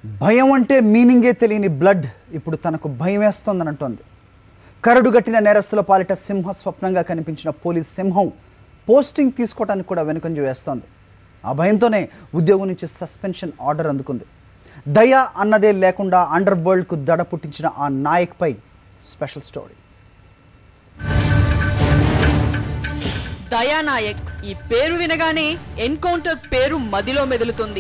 భయం అంటే మీనింగే తెలియని బ్లడ్ ఇప్పుడు తనకు భయం వేస్తోందని అంటోంది కరడుగట్టిన నేరస్తుల పాలిట సింహ స్వప్నంగా కనిపించిన పోలీస్ సింహం పోస్టింగ్ తీసుకోవడానికి కూడా వెనుకంజ వేస్తోంది ఆ భయంతోనే ఉద్యోగం నుంచి సస్పెన్షన్ ఆర్డర్ అందుకుంది దయ అన్నదే లేకుండా అండర్ వరల్డ్కు దడ పుట్టించిన ఆ నాయక్పై స్పెషల్ స్టోరీ దయానాయక్ ఈ పేరు వినగానే ఎన్కౌంటర్ పేరు మదిలో మెదులుతుంది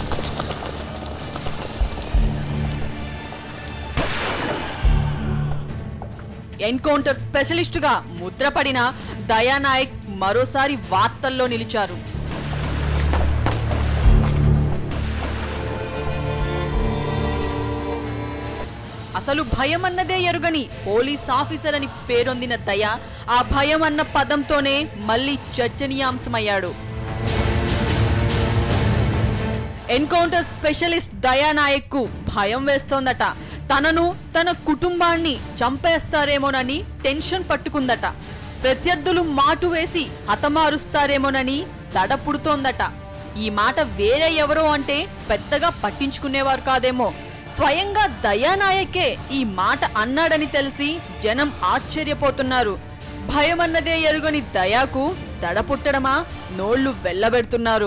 ఎన్కౌంటర్ స్పెషలిస్టుగా ముద్రపడిన దయానాయక్ మరోసారి వార్తల్లో నిలిచారు అసలు భయం అన్నదే ఎరుగని పోలీస్ ఆఫీసర్ అని పేరొందిన దయ ఆ భయం అన్న పదంతోనే మళ్ళీ చర్చనీయాంశమయ్యాడు ఎన్కౌంటర్ స్పెషలిస్ట్ దయానాయక్ కు భయం వేస్తోందట తనను తన కుటుంబాన్ని చంపేస్తారేమోనని టెన్షన్ పట్టుకుందట ప్రత్యర్థులు మాటు వేసి హతమారుస్తారేమోనని దడ పుడుతోందట ఈ మాట వేరే ఎవరో అంటే పెద్దగా పట్టించుకునేవారు కాదేమో స్వయంగా దయానాయకే ఈ మాట అన్నాడని తెలిసి జనం ఆశ్చర్యపోతున్నారు భయం అన్నదే ఎరుగని దయాకు దడ పుట్టడమా నోళ్లు వెళ్ళబెడుతున్నారు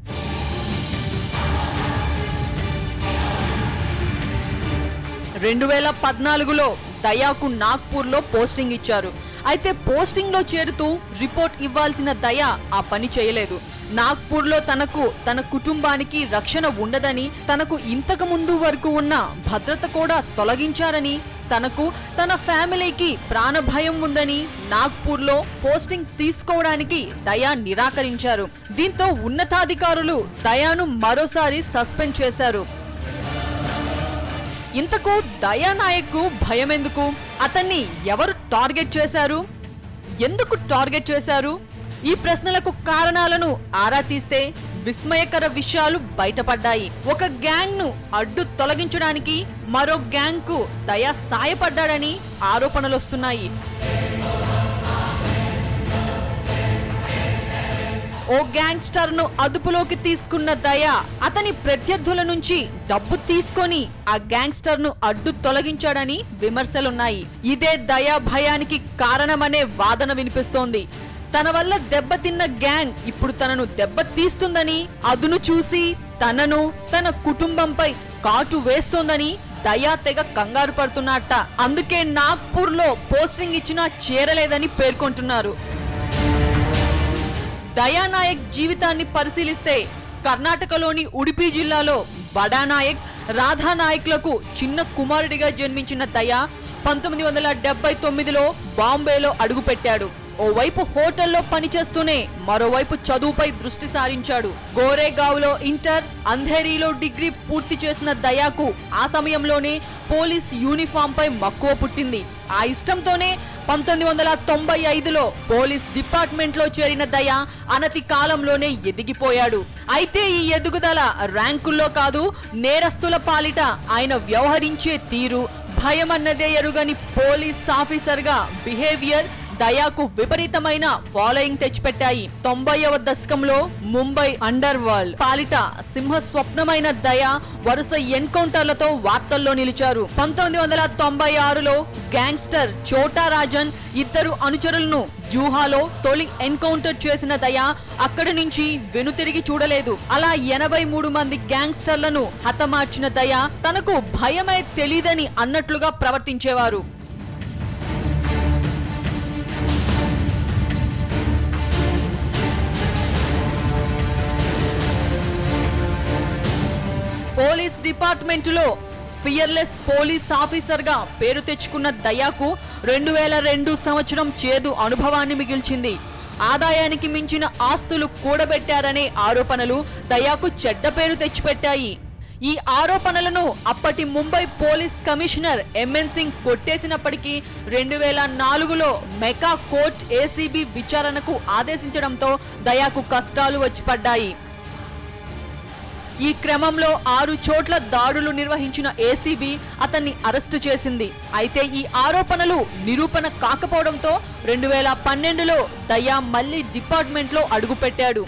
రెండు వేల పద్నాలుగులో దయాకు నాగ్పూర్లో పోస్టింగ్ ఇచ్చారు అయితే పోస్టింగ్లో చేరుతూ రిపోర్ట్ ఇవ్వాల్సిన దయ ఆ పని చేయలేదు నాగ్పూర్లో తనకు తన కుటుంబానికి రక్షణ ఉండదని తనకు ఇంతకు ముందు వరకు ఉన్న భద్రత కూడా తొలగించారని తనకు తన ఫ్యామిలీకి ప్రాణభయం ఉందని నాగ్పూర్లో పోస్టింగ్ తీసుకోవడానికి దయా నిరాకరించారు దీంతో ఉన్నతాధికారులు దయాను మరోసారి సస్పెండ్ చేశారు ఇంతకు దయానాయక్ భయం ఎందుకు అతన్ని ఎవరు టార్గెట్ చేశారు ఎందుకు టార్గెట్ చేశారు ఈ ప్రశ్నలకు కారణాలను ఆరా తీస్తే విస్మయకర విషయాలు బయటపడ్డాయి ఒక గ్యాంగ్ ను అడ్డు తొలగించడానికి మరో గ్యాంగ్ కు దయా సాయపడ్డాడని ఆరోపణలు వస్తున్నాయి ఓ గ్యాంగ్స్టర్ ను అదుపులోకి తీసుకున్న దయ అతని ప్రత్యర్థుల నుంచి డబ్బు తీసుకొని ఆ గ్యాంగ్స్టర్ ను అడ్డు తొలగించాడని విమర్శలున్నాయి ఇదే దయా భయానికి కారణమనే వాదన వినిపిస్తోంది తన వల్ల దెబ్బతిన్న గ్యాంగ్ ఇప్పుడు తనను దెబ్బ తీస్తుందని అదును చూసి తనను తన కుటుంబంపై కాటు వేస్తోందని దయా తెగ కంగారు పడుతున్నట్ట అందుకే నాగ్పూర్ లో పోస్టింగ్ ఇచ్చినా చేరలేదని పేర్కొంటున్నారు దయానాయక్ జీవితాన్ని పరిశీలిస్తే కర్ణాటకలోని ఉడిపి జిల్లాలో బడానాయక్ రాధానాయక్లకు చిన్న కుమారుడిగా జన్మించిన దయ పంతొమ్మిది వందల డెబ్బై తొమ్మిదిలో బాంబేలో అడుగుపెట్టాడు ఓవైపు హోటల్లో పనిచేస్తూనే మరోవైపు చదువుపై దృష్టి సారించాడు గోరేగావ్లో ఇంటర్ అంధేరీలో డిగ్రీ పూర్తి చేసిన దయాకు ఆ సమయంలోనే పోలీస్ యూనిఫామ్ పై మక్కువ పుట్టింది ఆ ఇష్టంతోనే పంతొమ్మిది వందల తొంభై ఐదులో పోలీస్ డిపార్ట్మెంట్ లో చేరిన దయ అనతి కాలంలోనే ఎదిగిపోయాడు అయితే ఈ ఎదుగుదల ర్యాంకుల్లో కాదు నేరస్తుల పాలిట ఆయన వ్యవహరించే తీరు భయం అన్నదే ఎరుగని పోలీస్ ఆఫీసర్ గా బిహేవియర్ దయాకు విపరీతమైన ఫాలోయింగ్ తెచ్చిపెట్టాయి తొంభైవ దశకంలో ముంబై అండర్ వరల్డ్ పాలిట సింహ స్వప్నమైన దయ వరుస ఎన్కౌంటర్లతో వార్తల్లో నిలిచారు పంతొమ్మిది వందల తొంభై ఆరులో గ్యాంగ్స్టర్ చోటా రాజన్ ఇద్దరు అనుచరులను జూహాలో తొలి ఎన్కౌంటర్ చేసిన దయ అక్కడి నుంచి వెనుతిరిగి చూడలేదు అలా ఎనభై మూడు మంది గ్యాంగ్స్టర్లను హతమార్చిన దయ తనకు భయమే తెలీదని అన్నట్లుగా ప్రవర్తించేవారు పోలీస్ డిపార్ట్మెంటులో ఫియర్లెస్ పోలీస్ ఆఫీసర్ గా పేరు తెచ్చుకున్న దయాకు రెండు వేల రెండు సంవత్సరం చేదు అనుభవాన్ని మిగిల్చింది ఆదాయానికి మించిన ఆస్తులు కూడబెట్టారనే ఆరోపణలు దయాకు చెడ్డ పేరు తెచ్చిపెట్టాయి ఈ ఆరోపణలను అప్పటి Mumbai police commissioner M N Singh కొట్టేసినప్పటికీ రెండు వేల నాలుగులో మెకా కోర్ట్ ఏసీబీ విచారణకు ఆదేశించడంతో దయాకు కష్టాలు వచ్చి పడ్డాయి ఈ క్రమంలో ఆరు చోట్ల దాడులు నిర్వహించిన ఏసీబీ అతన్ని అరెస్టు చేసింది అయితే ఈ ఆరోపణలు నిరూపణ కాకపోవడంతో రెండు వేల పన్నెండులో దయా మళ్లీ డిపార్ట్మెంట్లో అడుగుపెట్టాడు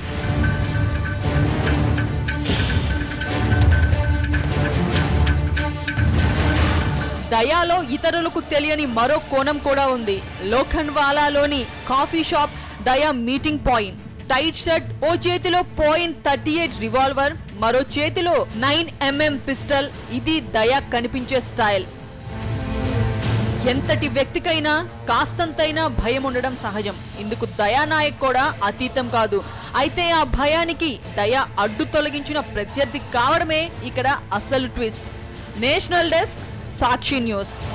దయాలో ఇతరులకు తెలియని మరో కోణం కూడా ఉంది లోఖండ్వాలాలోని coffee shop Daya meeting point tight shirt ఓ చేతిలో పాయింట్ థర్టీ ఎయిట్ రివాల్వర్ మరో చేతిలో నైన్ ఎంఎం పిస్టల్ ఇది దయా కనిపించే స్టైల్ ఎంతటి వ్యక్తికైనా కాస్తంతైనా భయం ఉండడం సహజం ఇందుకు దయానాయక్ కూడా అతీతం కాదు అయితే ఆ భయానికి దయ అడ్డు తొలగించిన ప్రత్యర్థి కావడమే ఇక్కడ అసలు twist national desk Sakshi news